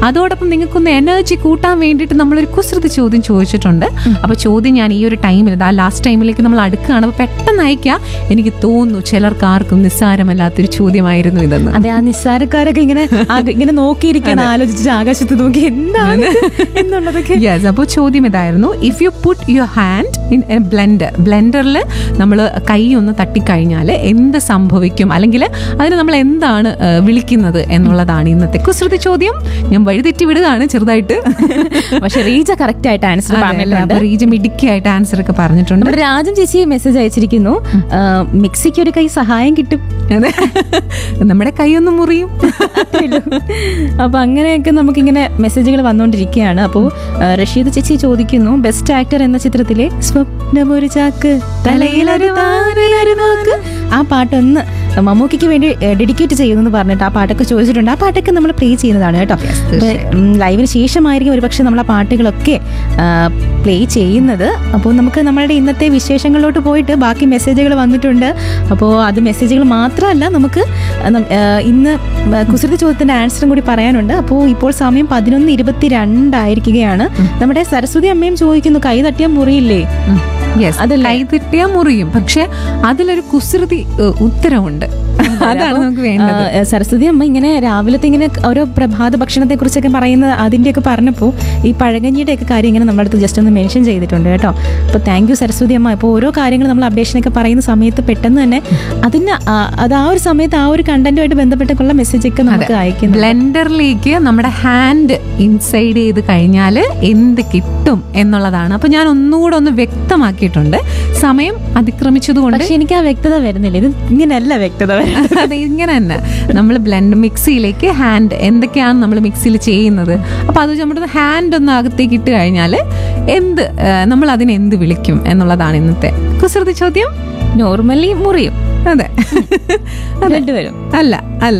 അതോടൊപ്പം നിങ്ങൾക്കൊന്ന് എനർജി കൂട്ടാൻ വേണ്ടിയിട്ട് നമ്മളൊരു കുസൃതി ചോദ്യം ചോദിച്ചിട്ടുണ്ട് അപ്പോൾ ചോദ്യം ഞാൻ ഈ ഒരു ടൈമിൽ ആ ലാസ്റ്റ് ടൈമിലേക്ക് നമ്മൾ അടുക്കുകയാണ് അപ്പോൾ പെട്ടെന്ന് അയക്കാം എനിക്ക് തോന്നുന്നു ചിലർക്ക് ആർക്കും നിസ്സാരമല്ലാത്തൊരു ചോദ്യമായിരുന്നു ഇതെന്ന് അതെ ആ നിസ്സാരക്കാരൊക്കെ ഇങ്ങനെ ആക- ഇങ്ങനെ നോക്കിയിരിക്കാൻ ആലോചിച്ച് ആകാശത്ത് നോക്കി എന്താണ് എന്നുള്ളതൊക്കെ യെസ് അപ്പോൾ ചോദ്യം ഇതായിരുന്നു if you put your hand in a blender ബ്ലെൻഡറിൽ നമ്മൾ കൈ ഒന്ന് തട്ടിക്കഴിഞ്ഞാൽ എന്ത് സംഭവിക്കും അല്ലെങ്കിൽ അതിന് നമ്മൾ എന്താണ് ആ, വിളിക്കുന്നത് എന്നുള്ളതാണ് ഇന്നത്തെ കുസൃതി ചോദ്യം ഞാൻ വഴിതെറ്റി വിടുകയാണ് ചെറുതായിട്ട് പക്ഷെ റീജ കറക്റ്റ് ആയിട്ട് ആൻസർ പറഞ്ഞിട്ടുണ്ട് അപ്പോൾ റീജ മിടുക്കിയായിട്ട് ആൻസർ ഒക്കെ പറഞ്ഞിട്ടുണ്ട് നമ്മുടെ രാജൻ ചേച്ചി മെസ്സേജ് അയച്ചിരിക്കുന്നു ആ, മിക്സിക്ക് ഒരു കൈ സഹായം കിട്ടും അതെ നമ്മുടെ കൈയൊന്ന് മുറിയും അപ്പൊ അങ്ങനെയൊക്കെ നമുക്കിങ്ങനെ മെസ്സേജുകൾ വന്നുകൊണ്ടിരിക്കുകയാണ് അപ്പോൾ റഷീദ് ചേച്ചി ചോദിക്കുന്നു ബെസ്റ്റ് ആക്ടർ എന്ന ചിത്രത്തിലെ സ്വപ്നമൊരു ചാക്ക് തലയിലൊരു താരലൊരു നോക്ക് ആ പാട്ടൊന്ന് മമ്മൂക്കിക്ക് വേണ്ടി ഡെഡിക്കേറ്റ് ചെയ്യുന്നു പറഞ്ഞിട്ട് ആ പാട്ടൊക്കെ ചോദിച്ചിട്ടുണ്ട് ആ പാട്ടൊക്കെ നമ്മൾ പ്ലേ ചെയ്യുന്നതാണ് കേട്ടോ ലൈവിന് ശേഷമായിരിക്കും ഒരുപക്ഷെ നമ്മൾ ആ പാട്ടുകളൊക്കെ പ്ലേ ചെയ്യുന്നത് അപ്പോൾ നമുക്ക് നമ്മളുടെ ഇന്നത്തെ വിശേഷങ്ങളിലോട്ട് പോയിട്ട് ബാക്കി മെസ്സേജുകൾ വന്നിട്ടുണ്ട് അപ്പോൾ അത് മെസ്സേജുകൾ മാത്രമല്ല നമുക്ക് നം- ആ, ഇന്ന് കുസൃതി ചോദ്യത്തിന്റെ ആൻസറും കൂടി പറയാനുണ്ട് അപ്പോൾ ഇപ്പോൾ സമയം പതിനൊന്ന് ഇരുപത്തി രണ്ടായിരിക്കുകയാണ് നമ്മുടെ സരസ്വതി അമ്മയും ചോദിക്കുന്നു കൈ തട്ടിയാൽ മുറിയില്ലേ യെസ് അതല്ലേ? കൈ തെറ്റിയാൽ മുറിയും പക്ഷെ അതിലൊരു കുസൃതി ഏഹ്, ഉത്തരവുണ്ട് അതാണ് നമുക്ക് വേണ്ടത് ആ, സരസ്വതി അമ്മ ഇങ്ങനെ രാവിലത്തെ ഇങ്ങനെ ഓരോ പ്രഭാത ഭക്ഷണത്തെ കുറിച്ചൊക്കെ പറയുന്ന അതിന്റെയൊക്കെ പറഞ്ഞപ്പോൾ ഈ പഴകഞ്ഞിയുടെ ഒക്കെ കാര്യം ഇങ്ങനെ നമ്മുടെ അടുത്ത് ജസ്റ്റ് ഒന്ന് മെൻഷൻ ചെയ്തിട്ടുണ്ട് കേട്ടോ അപ്പോൾ താങ്ക് യു സരസ്വതി അമ്മ ഇപ്പോൾ ഓരോ കാര്യങ്ങൾ നമ്മൾ അപ്ഡേഷനൊക്കെ പറയുന്ന സമയത്ത് പെട്ടെന്ന് തന്നെ അതിന് ആ- അത് ആ ഒരു സമയത്ത് ആ ഒരു കണ്ടന്റുമായിട്ട് ബന്ധപ്പെട്ടൊക്കെയുള്ള മെസ്സേജ് ഒക്കെ നമുക്ക് അയക്കുന്നു ബ്ലെൻഡറിലേക്ക് നമ്മുടെ ഹാൻഡ് ഇൻസൈഡ് ചെയ്ത് കഴിഞ്ഞാൽ എന്ത് കിട്ടും എന്നുള്ളതാണ് അപ്പൊ ഞാൻ ഒന്നുകൂടെ ഒന്ന് വ്യക്തമാക്കിയിട്ടുണ്ട് സമയം അതിക്രമിച്ചതുകൊണ്ട് പക്ഷെ എനിക്ക് ആ വ്യക്തത വരുന്നില്ല ഇത് ഇങ്ങനെയല്ല വ്യക്തത വരുന്നത് അത് ഇങ്ങനെ തന്നെ നമ്മൾ ബ്ലെൻഡ് മിക്സിയിലേക്ക് ഹാൻഡ് എന്തൊക്കെയാണ് നമ്മൾ മിക്സിയിൽ ചെയ്യുന്നത് അപ്പൊ അത് നമ്മുടെ ഹാൻഡ് ഒന്ന് അകത്തേക്ക് ഇട്ട് കഴിഞ്ഞാൽ എന്ത് ആ, നമ്മൾ അതിനെ എന്ത് വിളിക്കും എന്നുള്ളതാണ് ഇന്നത്തെ കുസൃതി ചോദ്യം നോർമലി മുറിയും അതെ രണ്ടുപേരും അല്ല അല്ല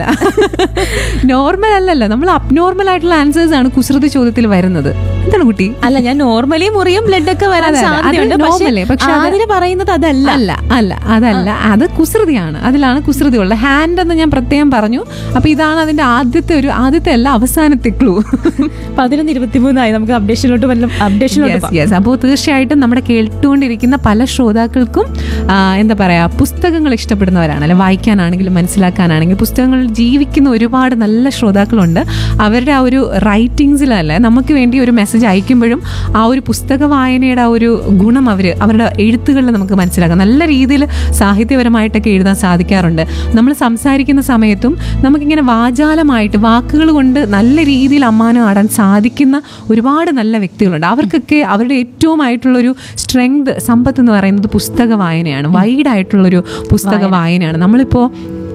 നോർമൽ അല്ലല്ല നമ്മൾ അബ്നോർമൽ ആയിട്ടുള്ള ആൻസേഴ്സ് ആണ് കുസൃതി ചോദ്യത്തിൽ വരുന്നത് എന്താണ് കുട്ടി അല്ല ഞാൻ നോർമലി മുറിയും ബ്ലഡ് ഒക്കെ വരാൻ അതെ, അതെ. അത് സാധ്യതയുണ്ട് normal ഏ, പക്ഷെ അത് അതിന് പറയുന്നത് അതല്ല അല്ല അല്ല അതല്ല അത് കുസൃതിയാണ് അതിലാണ് കുസൃതി ഉള്ളത് ഹാൻഡ് എന്ന് ഞാൻ പ്രത്യേകം പറഞ്ഞു അപ്പൊ ഇതാണ് അതിന്റെ ആദ്യത്തെ ഒരു ആദ്യത്തെ അല്ല അവസാനത്തെ ക്ലൂ പതിനൊന്ന് ഇരുപത്തിമൂന്നായി നമുക്ക് അപ്ഡേഷനിലോട്ട് വല്ല അപ്ഡേഷനിലോട്ട് യെസ് യെസ് അപ്പോൾ തീർച്ചയായിട്ടും നമ്മുടെ കേട്ടുകൊണ്ടിരിക്കുന്ന പല ശ്രോതാക്കൾക്കും ആ, എന്താ പറയാ പുസ്തകങ്ങൾ ഇഷ്ടപ്പെടുന്നവരാണ് അല്ലെ വായിക്കാനാണെങ്കിലും മനസ്സിലാക്കാനാണെങ്കിലും പുസ്തകങ്ങളിൽ ജീവിക്കുന്ന ഒരുപാട് നല്ല ശ്രോതാക്കളുണ്ട് അവരുടെ ആ ഒരു റൈറ്റിങ്സിലല്ലേ നമുക്ക് വേണ്ടി ഒരു മെസ്സേജ് അയക്കുമ്പോഴും ആ ഒരു പുസ്തക വായനയുടെ ആ ഒരു ഗുണം അവർ അവരുടെ എഴുത്തുകളിൽ നമുക്ക് മനസ്സിലാക്കാം നല്ല രീതിയിൽ സാഹിത്യപരമായിട്ടൊക്കെ എഴുതാൻ സാധിക്കാറുണ്ട് നമ്മൾ സംസാരിക്കുന്ന സമയത്തും നമുക്കിങ്ങനെ വാചാലമായിട്ട് വാക്കുകൾ കൊണ്ട് നല്ല രീതിയിൽ അമ്മാനം ആടാൻ സാധിക്കുന്ന ഒരുപാട് നല്ല വ്യക്തികളുണ്ട് അവർക്കൊക്കെ അവരുടെ ഏറ്റവും ആയിട്ടുള്ളൊരു സ്ട്രെങ്ത് സമ്പത്ത് എന്ന് പറയുന്നത് പുസ്തക വായനയാണ് വൈഡ് ആയിട്ടുള്ളൊരു പുസ്തക വായനയാണ് നമ്മളിപ്പോൾ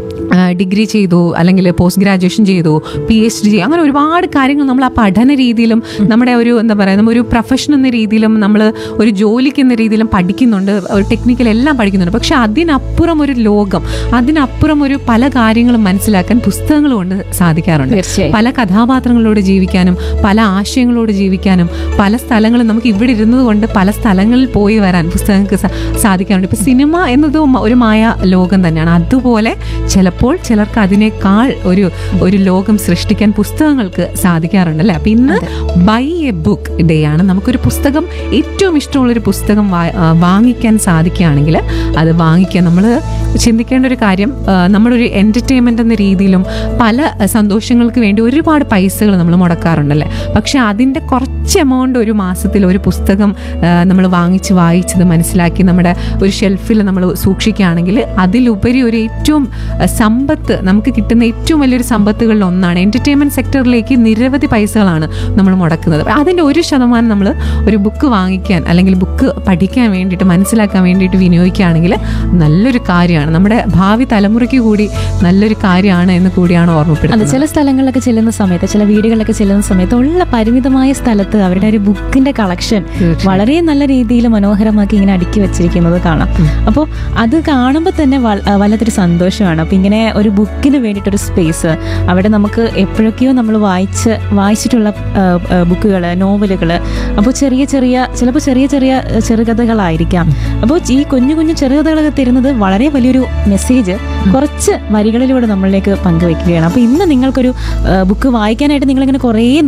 ഡിഗ്രി ചെയ്തു അല്ലെങ്കിൽ പോസ്റ്റ് ഗ്രാജുവേഷൻ ചെയ്തു പി എച്ച് ഡി അങ്ങനെ ഒരുപാട് കാര്യങ്ങൾ നമ്മൾ ആ പഠന രീതിയിലും നമ്മുടെ ഒരു എന്താ പറയുക നമ്മൾ ഒരു പ്രൊഫഷൻ എന്ന രീതിയിലും നമ്മൾ ഒരു ജോലിക്ക് എന്ന രീതിയിലും പഠിക്കുന്നുണ്ട് ഒരു ടെക്നിക്കൽ എല്ലാം പഠിക്കുന്നുണ്ട് പക്ഷെ അതിനപ്പുറം ഒരു ലോകം അതിനപ്പുറം ഒരു പല കാര്യങ്ങളും മനസ്സിലാക്കാൻ പുസ്തകങ്ങൾ കൊണ്ട് സാധിക്കാറുണ്ട് തീർച്ചയായും. പല കഥാപാത്രങ്ങളോട് ജീവിക്കാനും പല ആശയങ്ങളോട് ജീവിക്കാനും പല സ്ഥലങ്ങളും നമുക്ക് ഇവിടെ ഇരുന്നത് കൊണ്ട് പല സ്ഥലങ്ങളിൽ പോയി വരാൻ പുസ്തകങ്ങൾക്ക് സാ- സാധിക്കാറുണ്ട് ഇപ്പൊ സിനിമ എന്നത് മ- ഒരു മായ ലോകം തന്നെയാണ് അതുപോലെ ചിലപ്പോൾ ചിലർക്ക് അതിനേക്കാൾ ഒരു ഒരു ലോകം സൃഷ്ടിക്കാൻ പുസ്തകങ്ങൾക്ക് സാധിക്കാറുണ്ട് അല്ലേ അപ്പൊ ഇന്ന് ബൈ എ ബുക്ക് ഡേ ആണ് നമുക്കൊരു പുസ്തകം ഏറ്റവും ഇഷ്ടമുള്ളൊരു പുസ്തകം വാ- ആ, വാങ്ങിക്കാൻ സാധിക്കുകയാണെങ്കിൽ അത് വാങ്ങിക്കാൻ നമ്മൾ ചിന്തിക്കേണ്ട ഒരു കാര്യം ആ, നമ്മളൊരു എൻ്റർടൈൻമെൻ്റ് എന്ന രീതിയിലും പല ആ, സന്തോഷങ്ങൾക്ക് വേണ്ടി ഒരുപാട് പൈസകൾ നമ്മൾ മുടക്കാറുണ്ടല്ലേ പക്ഷെ അതിൻ്റെ കുറച്ച് എമൗണ്ട് ഒരു മാസത്തിൽ ഒരു പുസ്തകം നമ്മൾ വാങ്ങിച്ച് വായിച്ചത് മനസ്സിലാക്കി നമ്മുടെ ഒരു ഷെൽഫിൽ നമ്മൾ സൂക്ഷിക്കുകയാണെങ്കിൽ അതിലുപരി ഒരു ഏറ്റവും ആ, സമ്പത്ത് നമുക്ക് കിട്ടുന്ന ഏറ്റവും വലിയൊരു സമ്പത്തുകളിൽ ഒന്നാണ് എൻ്റർടൈൻമെൻറ്റ് സെക്ടറിലേക്ക് നിരവധി പൈസകളാണ് നമ്മൾ മുടക്കുന്നത് അതിൻ്റെ ഒരു ശതമാനം നമ്മൾ ഒരു ബുക്ക് വാങ്ങിക്കാൻ അല്ലെങ്കിൽ ബുക്ക് പഠിക്കാൻ വേണ്ടിയിട്ട് മനസ്സിലാക്കാൻ വേണ്ടിയിട്ട് വിനിയോഗിക്കുകയാണെങ്കിൽ നല്ലൊരു കാര്യമാണ് നമ്മുടെ ഭാവി തലമുറയ്ക്ക് കൂടി നല്ലൊരു കാര്യമാണ് എന്ന് കൂടിയാണ് അത് ഓർമ്മപ്പെടുന്നത് ചില സ്ഥലങ്ങളിലൊക്കെ ചെല്ലുന്ന സമയത്ത് ചില വീടുകളിലൊക്കെ ചെല്ലുന്ന സമയത്ത് ഉള്ള പരിമിതമായ സ്ഥലത്ത് അവരുടെ ഒരു ബുക്കിന്റെ കളക്ഷൻ തീർച്ചയായും. വളരെ നല്ല രീതിയിൽ മനോഹരമാക്കി ഇങ്ങനെ അടുക്കി വെച്ചിരിക്കുന്നത് കാണാം അപ്പോൾ അത് കാണുമ്പോൾ തന്നെ വൽ- ആ, വല്ലാത്തൊരു സന്തോഷമാണ് അപ്പോൾ ഇങ്ങനെ ഒരു ബുക്കിന് വേണ്ടിയിട്ടൊരു സ്പേസ് അവിടെ നമുക്ക് എപ്പോഴൊക്കെയോ നമ്മൾ വായിച്ച് വായിച്ചിട്ടുള്ള ബുക്കുകൾ നോവലുകൾ അപ്പോൾ ചെറിയ ചെറിയ ചിലപ്പോൾ ചെറിയ ചെറിയ ആ, ചെറുകഥകളായിരിക്കാം അപ്പോൾ ഈ കുഞ്ഞു കുഞ്ഞു ചെറുകഥകളൊക്കെ തരുന്നത് വളരെ വലിയൊരു മെസ്സേജ് കുറച്ച് വരികളിലൂടെ നമ്മളിലേക്ക് പങ്കുവെക്കുകയാണ് അപ്പോൾ ഇന്ന് നിങ്ങൾക്കൊരു ബുക്ക് വായിക്കാനായിട്ട് നിങ്ങളിങ്ങനെ കുറേ